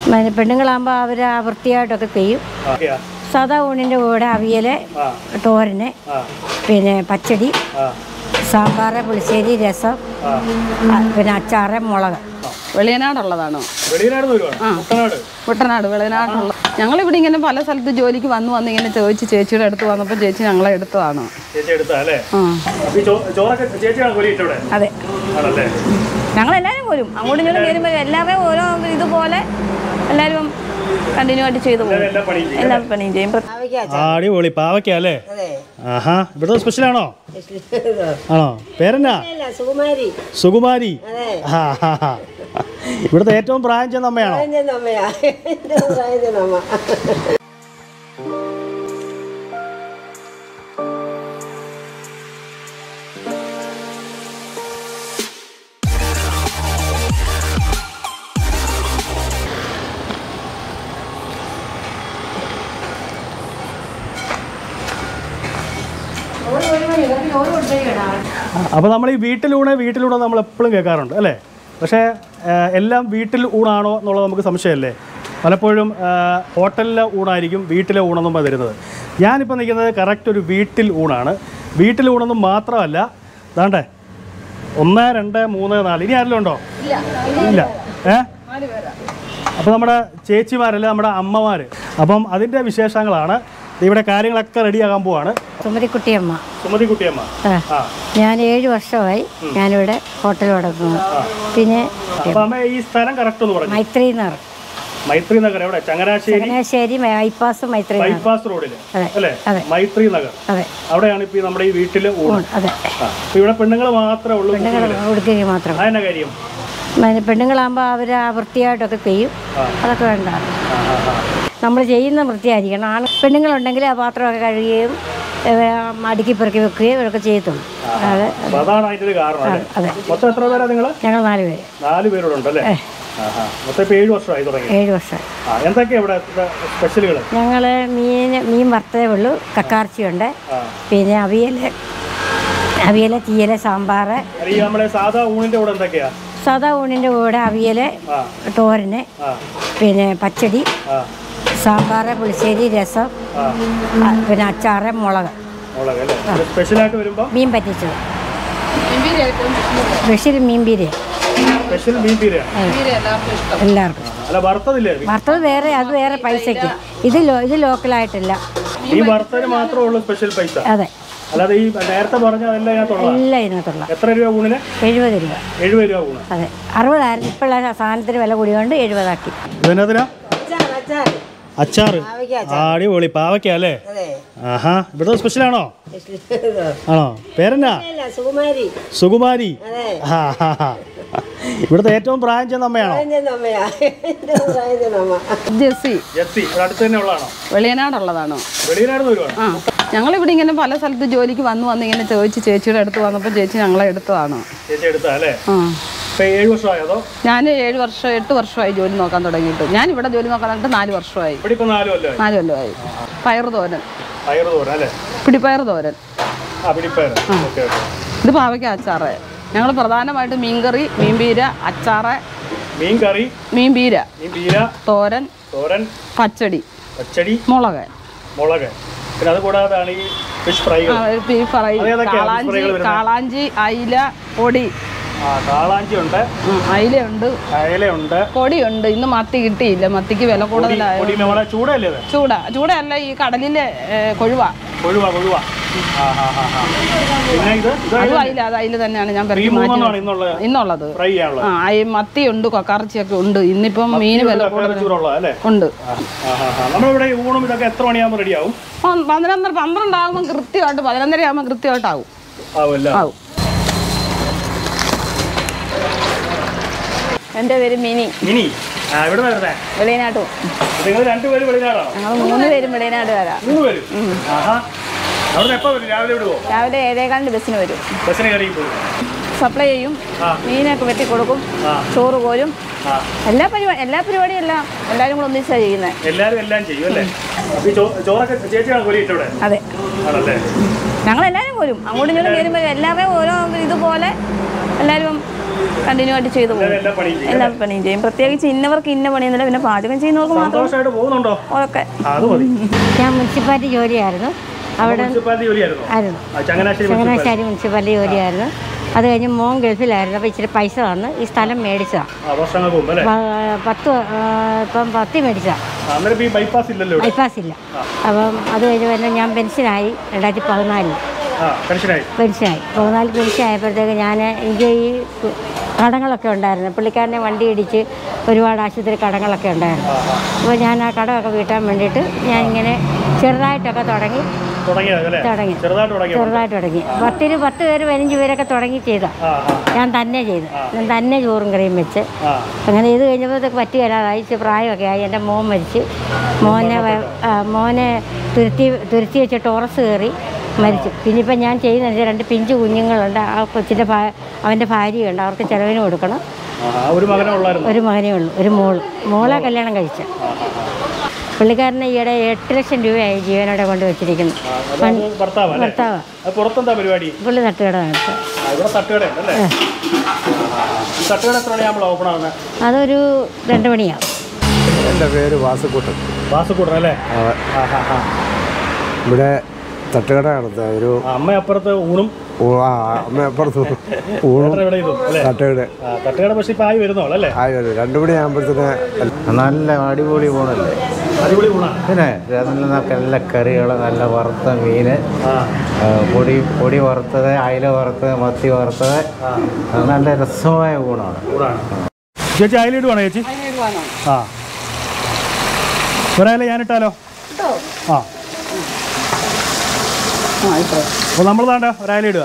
പിന്നെ പെണ്ണുങ്ങളാകുമ്പോൾ അവർ വൃത്തിയായിട്ടൊക്കെ ചെയ്യും ഓക്കെയാ സാധാ ഊണിൻ്റെ കൂടെ അവിയൽ ആ തോരന് ആ പിന്നെ പച്ചടി ആ സാമ്പാർ പുളിശ്ശേരി രസം ആ ആ, പിന്നെ അച്ചാറ് മുളക് വെളിയനാടുള്ളതാണോ വെളിയിനാട് വരുവാണ് കുട്ടനാട് കുട്ടനാട് വെളിയനാടുള്ള ഞങ്ങളിവിടെ ഇങ്ങനെ പല സ്ഥലത്ത് ജോലിക്ക് വന്ന് വന്ന് ഇങ്ങനെ ചോദിച്ച് ചേച്ചിയുടെ അടുത്ത് വന്നപ്പോൾ ചേച്ചി ഞങ്ങളെ എടുത്തതാണ് ചേച്ചി എടുത്താ അല്ലേ ആ അപ്പൊ ഈ ചോ- ചോറൊക്കെ ചേച്ചിയാണ് കൊലിയിട്ട് ഇവിടെ അതെ ആണല്ലേ ഞങ്ങളെല്ലാവരും പോരും അങ്ങോട്ടും ഇങ്ങോട്ടും കയറുമ്പോൾ എല്ലാവരും ഓരോ ഇതുപോലെ എല്ലാവരും കണ്ടിന്യൂ ആയിട്ട് ചെയ്തു പോകും എല്ലാം പണിയും ചെയ്യും എല്ലാ പണിയും ചെയ്യും ആ, അടിപൊളി പാവയ്ക്ക അല്ലേ ആഹാ ഇവിടുത്തെ സ്പെഷ്യൽ ആണോ ആണോ പേരെന്നാ സുകുമാരി സുകുമാരി അതെ ആ, ആ, ആ. ഇവിടുത്തെ ഏറ്റവും പ്രായം ചെന്ന അമ്മയാണോ പ്രായം അമ്മയാ എൻ്റെ പ്രായം ചെന്ന അമ്മ അപ്പോൾ നമ്മൾ ഈ വീട്ടിലൂടെ വീട്ടിലൂടെ നമ്മൾ എപ്പോഴും കേൾക്കാറുണ്ട് അല്ലേ പക്ഷേ ആ, എല്ലാം വീട്ടിൽ ഊണാണോ എന്നുള്ളത് നമുക്ക് സംശയമല്ലേ പലപ്പോഴും ആ, ഹോട്ടലിലെ ഊണായിരിക്കും വീട്ടിലെ ഊണെന്നും തരുന്നത് ഞാനിപ്പോൾ നിൽക്കുന്നത് കറക്റ്റ് ഒരു വീട്ടിൽ ഊണാണ് വീട്ടിൽ ഊണെന്നും മാത്രമല്ല ദാണ്ടേ ഒന്ന് രണ്ട് മൂന്ന് നാല് ഇനി ആരെങ്കിലും ഉണ്ടോ ഇല്ല ഏ അപ്പോൾ നമ്മുടെ ചേച്ചിമാരല്ല നമ്മുടെ അമ്മമാർ അപ്പം അതിൻ്റെ വിശേഷങ്ങളാണ് ഇവിടെ കാര്യങ്ങളൊക്കെ റെഡിയാകാൻ പോവാണ് സുമതിക്കുട്ടിയമ്മ സുമതി കുട്ടിയമ്മ ആ. ആ ഞാൻ ഏഴ് വർഷമായി ഞാനിവിടെ ഹോട്ടൽ തുടങ്ങുന്നു പിന്നെ അപ്പൊ അമ്മ ഈ സ്ഥലം കറക്റ്റ് ഒന്ന് പറഞ്ഞു മൈത്രി നഗർ മൈത്രി നഗർ എവിടെ ചങ്ങനാശ്ശേരി ചങ്ങനാശ്ശേരി ബൈപ്പാസ് മൈത്രി നഗർ ബൈപ്പാസ് റോഡില് അതെ. അല്ലേ അതെ. മൈത്രി നഗർ അതെ അവിടെയാണ് ഇപ്പൊ ഈ നമ്മുടെ ഈ വീട്ടില് ഊണ് അതെ ആ. അപ്പൊ ഇവിടെ പെണ്ണുങ്ങൾ മാത്രമേ ഉള്ളൂ പെണ്ണുങ്ങൾ കൊടുക്കുക മാത്രം അതെന്നാ കാര്യം പിന്നെ പെണ്ണുങ്ങളാകുമ്പോൾ അവർ വൃത്തിയായിട്ടൊക്കെ ചെയ്യും അതൊക്കെ വേണ്ട നമ്മൾ ചെയ്യുന്ന വൃത്തിയായിരിക്കണം ആണ് പെണ്ണുങ്ങളുണ്ടെങ്കിൽ ആ പാത്രമൊക്കെ കഴുകുകയും ഏഹ്, അടുക്കി പെറുക്കി വെക്കുകയും ഇതൊക്കെ ചെയ്യത്തുള്ളൂ അതെ അപ്പൊ അതാണ് അതിന്റെ ഒരു കാരണം അല്ലേ അതെ മൊത്തം എത്ര പേരാ നിങ്ങള് ഞങ്ങൾ നാല് പേര് നാല് പേരോടുണ്ട് അല്ലേ ആഹാ. മൊത്തം ഇപ്പൊ ഏഴ് വർഷമായി തുടങ്ങി ഏഴ് വർഷം ആ എന്തൊക്കെയാ ഇവിടെ സ്പെഷ്യലുകൾ ഞങ്ങൾ മീൻ മീൻ വറുത്തതേ ഉള്ളൂ കക്കാർച്ചിയുണ്ട് ആ പിന്നെ അവിയൽ അവിയൽ തീയൽ സാമ്പാർ അല്ല, ഈ നമ്മളെ സാധാ ഊണിന്റെ കൂടെ എന്തൊക്കെയാ സാധാ ഊണിൻ്റെ കൂടെ അവിയൽ ആ തോരന് ആ പിന്നെ പച്ചടി ആ സാമ്പാർ പുളിശ്ശേരി രസം ആ ആ, പിന്നെ അച്ചാറ് മുളക് മുളക് അല്ലേ സ്പെഷ്യലായിട്ട് വരുമ്പോ മീൻ പറ്റിച്ചത് സ്പെഷ്യൽ മീൻ ബിരിയാണി സ്പെഷ്യൽ മീൻ ബിരിയാണി എല്ലാവർക്കും അല്ല വറുത്തതില്ലേ വറുത്തത് വേറെ അത് വേറെ പൈസയ്ക്ക് ഇത് ലോ ഇത് ലോക്കലായിട്ടില്ല ഈ വറുത്തതിന് മാത്രമേ ഉള്ളൂ സ്പെഷ്യൽ പൈസ അതെ അല്ലാതെ ഈ നേരത്തെ പറഞ്ഞ അതെല്ലാം ഇതിനകത്തുള്ള എല്ലാം ഇതിനകത്തുള്ള എത്ര രൂപ ഊണിന് എഴുപത് രൂപ എഴുപത് രൂപ ഊണ് അതെ അറുപതായിരുന്നു ഇപ്പോഴുള്ള സാധനത്തിന് വില കൂടിയോണ്ട് എഴുപതാക്കി ഇതിനകത്തിനാ അച്ചാർ അച്ചാർ അച്ചാറ് പാവയ്ക്ക ആ, അടിപൊളി പാവയ്ക്ക അല്ലേ അതെ ആഹാ ഇവിടുത്തെ സ്പെഷ്യൽ ആണോ ആണോ പേരെന്നാ അല്ല സുകുമാരി സുകുമാരി അതെ ആ, ആ, ആ. ഇവിടുത്തെ ഏറ്റവും പ്രായം ചെന്ന അമ്മയാണോ പ്രായം ചെന്ന അമ്മയാ എൻ്റെ പ്രായം ചെന്ന അമ്മ ജെസ്സി ജെസ്സി ഇവിടെ അടുത്ത് തന്നെ ഉള്ളതാണോ വെളിയനാടുള്ളതാണോ വെളിയിലായിരുന്നു ഒരുപാട് ആ ഞങ്ങളിവിടെ ഇങ്ങനെ പല സ്ഥലത്ത് ജോലിക്ക് വന്ന് വന്ന് ഇങ്ങനെ ചോദിച്ച് ചേച്ചിയുടെ അടുത്ത് വന്നപ്പോൾ ചേച്ചി ഞങ്ങളെ എടുത്തതാണ് ചേച്ചി എടുത്താ അല്ലേ ആ ഇപ്പൊ ഏഴ് വർഷമായോ അതോ ഞാൻ ഏഴ് വർഷം എട്ട് വർഷമായി ജോലി നോക്കാൻ തുടങ്ങിയിട്ട് ഞാൻ ഇവിടെ ജോലി നോക്കാൻ തുടങ്ങിയിട്ട് നാല് വർഷമായി ഇവിടെ ഇപ്പൊ നാല് കൊല്ലമായി നാല് കൊല്ലമായി പയറ് തോരൻ പയറ് തോരൻ അല്ലേ പിടിപ്പയർ തോരൻ ആ പിടിപ്പയർ ഓക്കെ ഓക്കെ ഇത് പാവയ്ക്ക അച്ചാറ് ഞങ്ങൾ പ്രധാനമായിട്ട് മീൻകറി മീൻപീര അച്ചാറ് മീൻ കറി മീൻ പീര മീൻ പീര തോരൻ തോരൻ പച്ചടി പച്ചടി മുളക് മുളക് പിന്നെ അത് കൂടാതാണ് ഈ ഫിഷ് ഫ്രൈകൾ ബീഫ് ഫ്രൈ അതേതൊക്കെയാ കാളാഞ്ചി ഫ്രൈകൾ വരുന്നത്? കാളാഞ്ചി അയില പൊടി ആ കാളാഞ്ചി ഉണ്ട് ഉം, അയിലയുണ്ട് അയലയുണ്ട് പൊടിയുണ്ട് ഇന്ന് മത്തി കിട്ടിയില്ല മത്തിക്ക് വില കൂടുതലായ പൊടി നമ്മളെ ചൂടല്ലേ അത് ചൂട ചൂടയല്ല ഈ കടലിലെ ഏ, കൊഴുവ കൊഴുവ കൊഴുവ ആ ആ ആ ആ പിന്നെ ഇത് ഇത് അതും അയില അത് അയില തന്നെയാണ് ഞാൻ ഈ പെരട്ടി മാറ്റി മൂന്നെണ്ണമാണ് ഇന്നുള്ളത് ഇന്നുള്ളത് ഫ്രൈ ചെയ്യാനുള്ളത് ആ ഈ മത്തിയുണ്ട് കൊക്കാർച്ചിയൊക്കെ ഉണ്ട് ഇന്നിപ്പം മീന് വില കൂടുതൽ ചൂടുള്ളത് അല്ലേ ഉണ്ട് ആ, ആ, ആ, ആ. നമ്മളിവിടെ ഈ ഊണും ഇതൊക്കെ എത്ര മണിയാകുമ്പോൾ റെഡിയാവും പ- പന്ത്രണ്ടര പന്ത്രണ്ടാകുമ്പോൾ കൃത്യമായിട്ട് പതിനൊന്നര ആകുമ്പോൾ കൃത്യമായിട്ടാവും ആവുമല്ലോ ആവും എൻ്റെ പേര് മിനി ഇനി ആ ഇവിടെ വരുന്നേ വെളിയനാട്ടു നിങ്ങൾ രണ്ടുപേരും വെളിയിലാണോ ഞങ്ങൾ മൂന്ന് പേരും വെളിയനാട് വരാം മൂന്ന് പേരും ആഹാ അവിടെ എപ്പോ വരും രാവിലെ വിടുവോ രാവിലെ ഏഴേകാലിൻ്റെ ബസ്സിന് വരും ബസ്സിന് കയറി പോകും സപ്ലൈ ചെയ്യും ആ. മീനൊക്കെ വെട്ടി കൊടുക്കും ആ. ചോറ് കോരും ആ എല്ലാ പരിപാടി എല്ലാ പരിപാടിയും എല്ലാം എല്ലാവരും കൂടെ ഒന്നിച്ചാണ് ചെയ്യുന്നത് എല്ലാരും എല്ലാം ചെയ്യും അല്ലേ അപ്പൊ ഈ ചോ- ചോറൊക്കെ ചേച്ചിയാണ് കൊലിയിട്ട് ഇവിടെ അതെ ആണല്ലേ ഞങ്ങളെല്ലാവരും പോരും അങ്ങോട്ടും ഇങ്ങോട്ടും കയറുമ്പോൾ എല്ലാവരും ഓരോ ഇതുപോലെ എല്ലാവരും കണ്ടിന്യൂ ആയിട്ട് ചെയ്തു പോകും എല്ലാ പണിയും ചെയ്യും എല്ലാ പണിയും ചെയ്യും പ്രത്യേകിച്ച് ഇന്നവർക്ക് ഇന്ന പണിയൊന്നുമില്ല പിന്നെ പാചകം ചെയ്യുന്നവർക്ക് മാത്രം സന്തോഷമായിട്ട് പോകുന്നുണ്ടോ ഒക്കെ ആ, അത് മതി ഞാൻ മുനിസിപ്പാലിറ്റി ജോലിയായിരുന്നു അവിടെ മുനിസിപ്പാലിറ്റി ജോലിയായിരുന്നു ആയിരുന്നു ആ, ചങ്ങനാശ്ശേരി മുനിസിപ്പാലിറ്റി. ചങ്ങനാശ്ശേരി മുനിസിപ്പാലിറ്റി ജോലിയായിരുന്നു അത് കഴിഞ്ഞ് മോൻ ഗൾഫിലായിരുന്നു അപ്പോൾ ഇച്ചിരി പൈസ തന്ന് ഈ സ്ഥലം മേടിച്ചതാണ് ആ വർഷങ്ങൾക്ക് മുമ്പ് അല്ലേ പത്ത് ആ, ഇപ്പം പത്ത് മേടിച്ചതാണ് ആ, അന്നേരം ഇപ്പൊ ഈ ബൈപ്പാസ് ഇല്ലല്ലോ ഇവിടെ ബൈപ്പാസ് ഇല്ല അപ്പം അത് കഴിഞ്ഞ് പിന്നെ ഞാൻ പെൻഷനായി രണ്ടായിരത്തി പതിനാലിൽ ആ പെൻഷനായി പെൻഷനായി പതിനാല് പെൻഷൻ ആയപ്പോഴത്തേക്ക് ഞാൻ എനിക്ക് ഈ കടങ്ങളൊക്കെ ഉണ്ടായിരുന്നു പുള്ളിക്കാരനെ വണ്ടി ഇടിച്ച് ഒരുപാട് ആശുപത്രി കടങ്ങളൊക്കെ ഉണ്ടായിരുന്നു അപ്പോൾ ഞാൻ ആ കടമൊക്കെ വീട്ടാൻ വേണ്ടിയിട്ട് ഞാൻ ഇങ്ങനെ ചെറുതായിട്ടൊക്കെ തുടങ്ങി തുടങ്ങിയത് അല്ലേ തുടങ്ങി ചെറുതായിട്ട് തുടങ്ങി ചെറുതായിട്ട് തുടങ്ങി പത്തിരു പത്ത് പേര് പതിനഞ്ച് പേരൊക്കെ തുടങ്ങി ചെയ്ത ആ ആ ഞാൻ തന്നെ ചെയ്തു ഞാൻ തന്നെ ചോറും കറിയും വെച്ച് ആ അങ്ങനെ ഇത് കഴിഞ്ഞപ്പോഴത്തേക്ക് പറ്റുകയില്ലാതായി ഇച്ചിരി പ്രായമൊക്കെ ആയി എൻ്റെ മോൻ മരിച്ച് മോനെ വ- ആ, മോനെ തുരുത്തി തുരുത്തി വെച്ച് ടോറസ് കയറി മരിച്ചു പിന്നെ ഇപ്പം ഞാൻ ചെയ്യുന്നത് രണ്ട് പിഞ്ചു കുഞ്ഞുങ്ങളുണ്ട് ആ കൊച്ചിൻ്റെ ഭാ അവൻ്റെ ഭാര്യയുണ്ട് അവർക്ക് ചിലവിന് കൊടുക്കണം ആ, ആ, ഒരു മകനെ ഉള്ളായിരുന്നു ഒരു മകനേ ഉള്ളൂ ഒരു മോള് മോളെ കല്യാണം കഴിച്ച പുള്ളിക്കാരനെ ഈയിടെ എട്ട് ലക്ഷം രൂപയായി ജീവനോടെ കൊണ്ട് വെച്ചിരിക്കുന്നു അത് ഭർത്താവ് അല്ലേ ഭർത്താവ് അത് പുറത്തെന്താ പരിപാടി പുള്ളി തട്ടുകട നടത്തുക ആ, ഇവിടെ തട്ടുകട ഉണ്ടല്ലേ ഈ തട്ടുകട എത്ര മണിയാകുമ്പോൾ ഓപ്പൺ ആവുന്നത് അതൊരു രണ്ട് മണിയാവും എൻ്റെ പേര് വാസുക്കുട്ടൻ വാസുക്കൂട്ടൻ അല്ലേ ആ, ആ ആ ആ ഇവിടെ തട്ടുകട നടത്തുക ഒരു ആ, അമ്മ അപ്പുറത്ത് ഊണും ഊ- ആ അമ്മ അപ്പുറത്ത് ഊണും അത്ര ഇവിടെ ഇതും അല്ലേ തട്ടുകട ആ, തട്ടുകട പക്ഷേ ഇപ്പം ആയി വരുന്നോളൂ അല്ലേ ആയി വരും രണ്ടു മണി ആകുമ്പോഴത്തേന് നല്ല അടിപൊളി ഊണല്ലേ അടിപൊളി ഊണാണ് പിന്നെ നല്ല നല്ല കറികൾ നല്ല വറുത്ത മീൻ ആ പൊടി പൊടി വറുത്തത് അയില വറുത്തത് മത്തി വറുത്തത് നല്ല രസമായ ഊണാണ് ഊണാണ് ചേച്ചി അയലിടുവാണോ ചേച്ചി ആ ഒരാളെ ഞാനിട്ടാലോ ആ ആ ഇപ്പോൾ അപ്പോൾ നമ്മൾ താണ്ട ഒരാളെ ഇടുക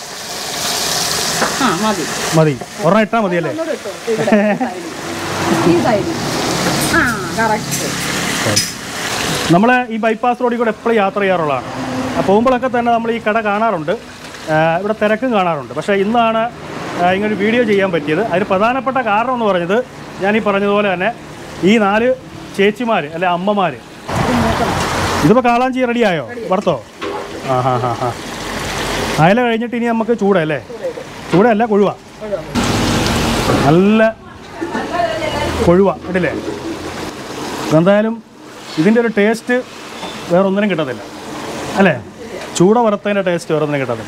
ആ മതി മതി ഒരെണ്ണം ഇട്ടാൽ മതിയല്ലേ ഒന്നുകൂടെ ഇട്ടോ ഇവിടെ ഈ സൈഡിൽ ആ കറക്റ്റ് നമ്മൾ ഈ ബൈപ്പാസ് റോഡിൽ കൂടെ എപ്പോഴും യാത്ര ചെയ്യാറുള്ളതാണ് ആ, പോകുമ്പോഴൊക്കെ തന്നെ നമ്മൾ ഈ കട കാണാറുണ്ട് ആ, ഇവിടെ തിരക്കും കാണാറുണ്ട് പക്ഷേ ഇന്നാണ് ആ, ഇങ്ങനൊരു വീഡിയോ ചെയ്യാൻ പറ്റിയത് അതിന് പ്രധാനപ്പെട്ട കാരണം എന്ന് പറഞ്ഞത് ഞാൻ ഈ പറഞ്ഞതുപോലെ തന്നെ ഈ നാല് ചേച്ചിമാർ അല്ലെ അമ്മമാർ ഇതിപ്പോൾ കാളാഞ്ചി റെഡിയായോ വറുത്തോ ആ ഹാ ഹാ ഹാ അയല കഴിഞ്ഞിട്ട് ഇനി നമുക്ക് ചൂടല്ലേ ചൂടല്ല കൊഴുവ നല്ല കൊഴുവ കണ്ടില്ലേ എന്തായാലും ഇതിൻ്റെ ഒരു ടേസ്റ്റ് വേറെ ഒന്നിനും കിട്ടത്തില്ല അല്ലേ ചൂട വറുത്തതിൻ്റെ ടേസ്റ്റ് വേറെ ഒന്നിനും കിട്ടത്തില്ല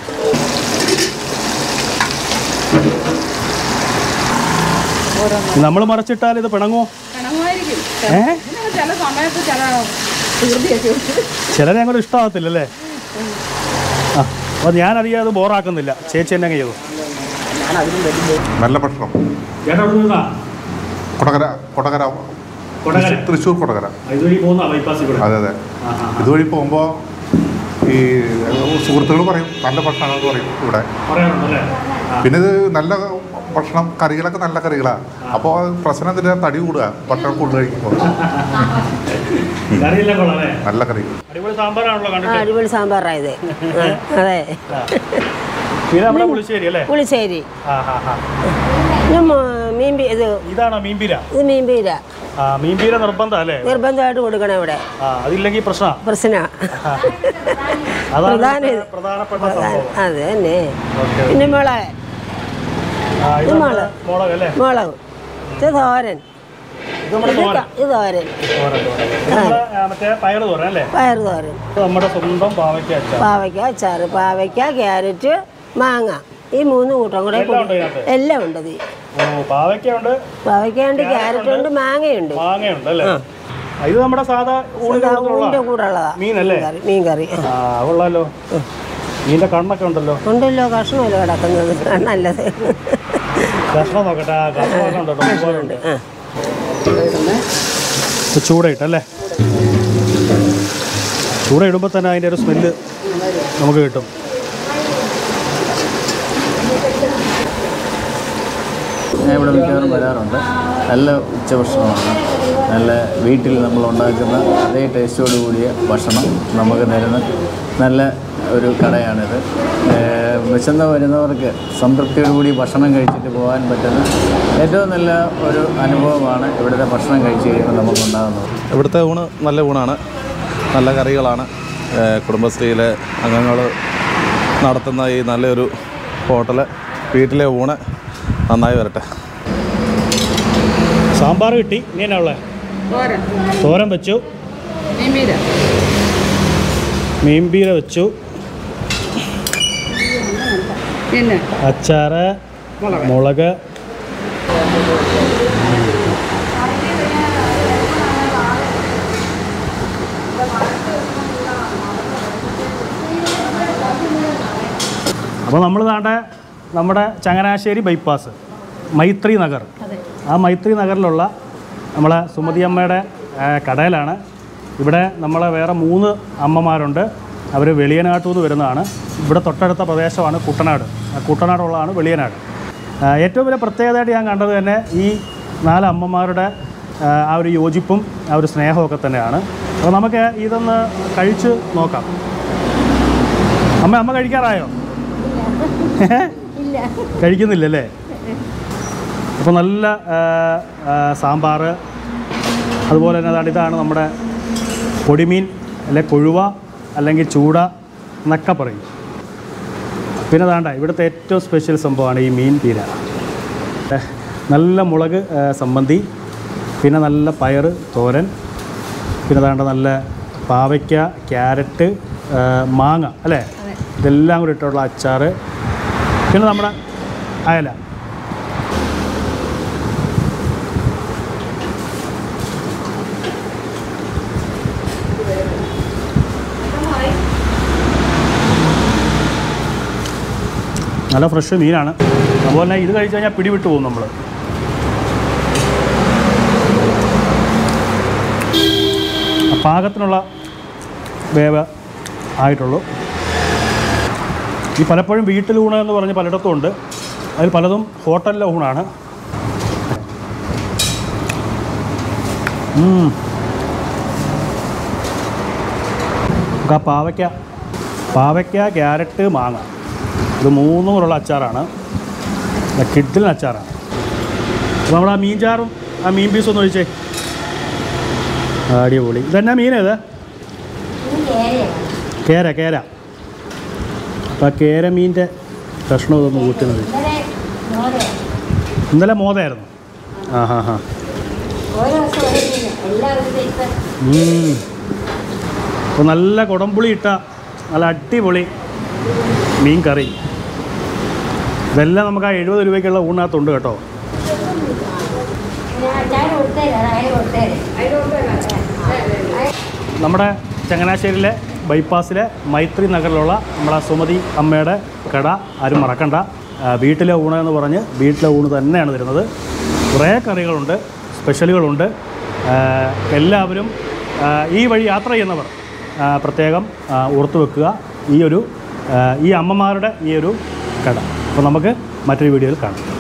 നമ്മൾ മറച്ചിട്ടാൽ ഇത് പിണങ്ങുമോ കിണങ്ങുമായിരിക്കും ഏ ഇതിനൊക്കെ ചില സമയത്ത് ചില തീർത്തിയൊക്കെ ചിലരെ അങ്ങോട്ട് ഇഷ്ടമാകത്തില്ല അല്ലേ ആ അപ്പോൾ ഞാനധികം അത് ബോറാക്കുന്നില്ല ചേച്ചി എന്നെ അങ്ങ് ചെയ്തു നല്ല ഭക്ഷണം ചേട്ടാ അവിടെ നിന്നാ കൊടകര കൊടകര കൊടകര തൃശ്ശൂർ കൊടകര ഇതുവഴി പോകുന്ന ബൈപ്പാസിൽ കൂടെ അതെ അതെ ആ ആ ഇതുവഴി പോകുമ്പോൾ ഈ സുഹൃത്തുക്കൾ പറയും നല്ല ഭക്ഷണമാണെന്ന് പറയും ഇവിടെ പറയാറുണ്ടല്ലേ ആ പിന്നെ ഇത് നല്ല ഭക്ഷണം കറികളൊക്കെ നല്ല കറികളാണ് അപ്പോൾ പ്രശ്നം ഇതിൻ്റെ തടി കൂടുക ഭക്ഷണം കൂടുതൽ കഴിക്കുമ്പോൾ കറിയെല്ലാം കൊള്ളാം അല്ലേ നല്ല കറി അടിപൊളി സാമ്പാറാണല്ലോ ആ കണ്ടിട്ട് അടിപൊളി സാമ്പാറായത് അതെ പിന്നെ നമ്മുടെ പുളിശ്ശേരി അല്ലേ പുളിശ്ശേരി ആ ആ ആ ഇത് മ- മീൻ പീ- ഇത് ഇതാണോ മീൻപീര ഇത് മീൻ പീര ആ മീൻപീര നിർബന്ധം അല്ലേ നിർബന്ധമായിട്ട് കൊടുക്കണം ഇവിടെ ആ അതില്ലെങ്കിൽ പ്രശ്നമാണ് പ്രശ്ന അതാണ് പ്രധാന ഇവിടുത്തെ ഇത്. പ്രധാനപ്പെട്ട സംഭവം അത് തന്നെ ഓക്കെ പിന്നെ മുളക് ആ, ഇത് ഇത് നമ്മുടെ മുളക്. മുളക് അല്ലേ മുളക് ഇത് തോരൻ ഇത് നമ്മുടെ ഇത് തോരൻ ക- ഇത് തോരൻ തോരൻ, തോരൻ. ഇത് നമ്മുടെ, ആ, മറ്റേ പയർ തോരൻ അല്ലേ പയർ തോരൻ ഇത് നമ്മുടെ സ്വന്തം പാവയ്ക്ക അച്ചാർ പാവയ്ക്ക അച്ചാറ് പാവയ്ക്ക ക്യാരറ്റ് മാങ്ങ ഈ മൂന്ന് കൂട്ടം കൂടെ എല്ലാം ഉണ്ട് ഇതിനകത്ത്? എല്ലാം ഉണ്ട് ഇത് ഓ പാവയ്ക്ക ഉണ്ട് പാവയ്ക്ക ഉണ്ട് ക്യാരറ്റ് ഉണ്ട് മാങ്ങയുണ്ട് മാങ്ങയുണ്ട് അല്ലേ ആ, ഇത് നമ്മുടെ സാധാ ഊണിന്റെ ഇതാ കൂട്ടത്തിലുള്ള ഊണിന്റെ കൂടെ ഉള്ളതാ മീനല്ലേ കറി മീൻ കറി ആ കൊള്ളാലോ മീനിന്റെ കണ്ണൊക്കെ ഉണ്ടല്ലോ ഉണ്ടല്ലോ കഷ്ണമല്ലോ കിടക്കുന്നത് നല്ലത് കഷ്ണം നോക്കട്ടെ ആ കഷ്ണമൊക്കെ ഉണ്ട് കേട്ടോ. കഷ്ണമുണ്ട് ആ ഇത് ചൂടയിട്ടല്ലേ ചൂട ഇടുമ്പോൾ തന്നെ അതിൻ്റെ ഒരു സ്മെല്ല് നമുക്ക് കിട്ടും ഞാൻ ഇവിടെ മിക്കവാറും വരാറുണ്ട് നല്ല ഉച്ചഭക്ഷണമാണ് നല്ല വീട്ടിൽ നമ്മൾ ഉണ്ടാക്കുന്ന അതേ ടേസ്റ്റോട് കൂടിയ ഭക്ഷണം നമുക്ക് തരുന്ന നല്ല ഒരു കടയാണിത് ഏഹ് വിശന്ന് വരുന്നവർക്ക് സംതൃപ്തിയോടുകൂടി ഭക്ഷണം കഴിച്ചിട്ട് പോകാൻ പറ്റുന്ന ഏറ്റവും നല്ല ഒരു അനുഭവമാണ് ഇവിടുത്തെ ഭക്ഷണം കഴിച്ച് കഴിയുമ്പോൾ നമുക്കുണ്ടാകുന്നത് ഇവിടുത്തെ ഊണ് നല്ല ഊണാണ് നല്ല കറികളാണ് ഏഹ് കുടുംബശ്രീയിലെ അംഗങ്ങൾ നടത്തുന്ന ഈ നല്ലൊരു ഹോട്ടല് വീട്ടിലെ ഊണ് നന്നായി വരട്ടെ സാമ്പാർ കിട്ടി ഇനി എന്നാ ഉള്ളത് തോരൻ വെച്ചു മീൻപീര വെച്ചു പിന്നെ അച്ചാറ് മുളക് അപ്പോൾ നമ്മൾ താണ്ട നമ്മുടെ ചങ്ങനാശ്ശേരി ബൈപ്പാസ് മൈത്രി നഗർ ആ മൈത്രി നഗറിലുള്ള നമ്മളെ സുമതി അമ്മയുടെ ആ, കടയിലാണ് ഇവിടെ നമ്മളെ വേറെ മൂന്ന് അമ്മമാരുണ്ട് അവർ വെളിയനാട്ടു നിന്ന് വരുന്നതാണ് ഇവിടെ തൊട്ടടുത്ത പ്രദേശമാണ് കുട്ടനാട് ആ കുട്ടനാടുള്ളതാണ് വെളിയനാട് ആ, ഏറ്റവും വലിയ പ്രത്യേകതയായിട്ട് ഞാൻ കണ്ടത് തന്നെ ഈ നാല് അമ്മമാരുടെ ആ, ആ ഒരു യോജിപ്പും ആ ഒരു സ്നേഹമൊക്കെ തന്നെയാണ് അപ്പോൾ നമുക്ക് ഇതൊന്ന് കഴിച്ച് നോക്കാം അമ്മ അമ്മ കഴിക്കാറായോ കഴിക്കുന്നില്ലല്ലേ അപ്പോൾ നല്ല സാമ്പാർ അതുപോലെ തന്നെ അതാണ് ഇതാണ് നമ്മുടെ പൊടിമീൻ അല്ലെ കൊഴുവ അല്ലെങ്കിൽ ചൂട എന്നൊക്കെ പറയും പിന്നെ താണ്ട ഇവിടുത്തെ ഏറ്റവും സ്പെഷ്യൽ സംഭവമാണ് ഈ മീൻ പീര ഏ, നല്ല മുളക് ഏ, സംബന്ധി പിന്നെ നല്ല പയറ് തോരൻ പിന്നെ താണ്ട നല്ല പാവയ്ക്ക ക്യാരറ്റ് ഏ, മാങ്ങ അല്ലേ ഇതെല്ലാം കൂടി ഇട്ടുള്ള അച്ചാറ് പിന്നെ നമ്മുടെ അയല നല്ല ഫ്രഷ് മീനാണ് അതുപോലെ തന്നെ ഇത് കഴിച്ച് കഴിഞ്ഞാൽ പിടിവിട്ട് പോകും നമ്മൾ പാകത്തിനുള്ള വേവ് ആയിട്ടുള്ളൂ ഈ പലപ്പോഴും വീട്ടിൽ ഊണ് എന്ന് പറഞ്ഞ് പലയിടത്തും ഉണ്ട് അതിൽ പലതും ഹോട്ടലിലെ ഊണാണ് ഉം. നമുക്ക് ആ പാവയ്ക്ക പാവയ്ക്ക ക്യാരറ്റ് മാങ്ങ ഇത് മൂന്നും കൂടെയുള്ള അച്ചാറാണ് കിഡിലിന് അച്ചാറാണ് അപ്പോൾ നമ്മൾ ആ മീൻ ചാറും ആ മീൻ പീസും ഒന്ന് ഒഴിച്ചേ അടിപൊളി ഇതെന്നാ മീനേത് കേര കേര അപ്പോൾ ആ കേര മീൻ്റെ കഷ്ണം ഇതൊന്ന് ഊറ്റുന്നത് ഇന്നലെ മോതയായിരുന്നു ആ ഹാ ഹാ അപ്പോൾ നല്ല കുടംപുളി ഇട്ട നല്ല അടിപൊളി മീൻ കറി ഇതെല്ലാം നമുക്ക് ആ എഴുപത് രൂപയ്ക്കുള്ള ഊണിനകത്തുണ്ട് കേട്ടോ നമ്മുടെ ചങ്ങനാശ്ശേരിയിലെ ബൈപ്പാസിലെ മൈത്രി നഗറിലുള്ള നമ്മളെ സുമതി അമ്മയുടെ കട ആരും മറക്കണ്ട ആ, വീട്ടിലെ ഊണ് എന്ന് പറഞ്ഞ് വീട്ടിലെ ഊണ് തന്നെയാണ് തരുന്നത് കുറേ കറികളുണ്ട് സ്പെഷ്യലുകളുണ്ട് ആ, എല്ലാവരും ആ, ഈ വഴി യാത്ര ചെയ്യുന്നവർ ആ, പ്രത്യേകം ആ, ഓർത്തു വെക്കുക ഈ ഒരു ആ, ഈ അമ്മമാരുടെ ഈ ഒരു കട അപ്പോൾ നമുക്ക് മറ്റൊരു വീഡിയോയിൽ കാണാം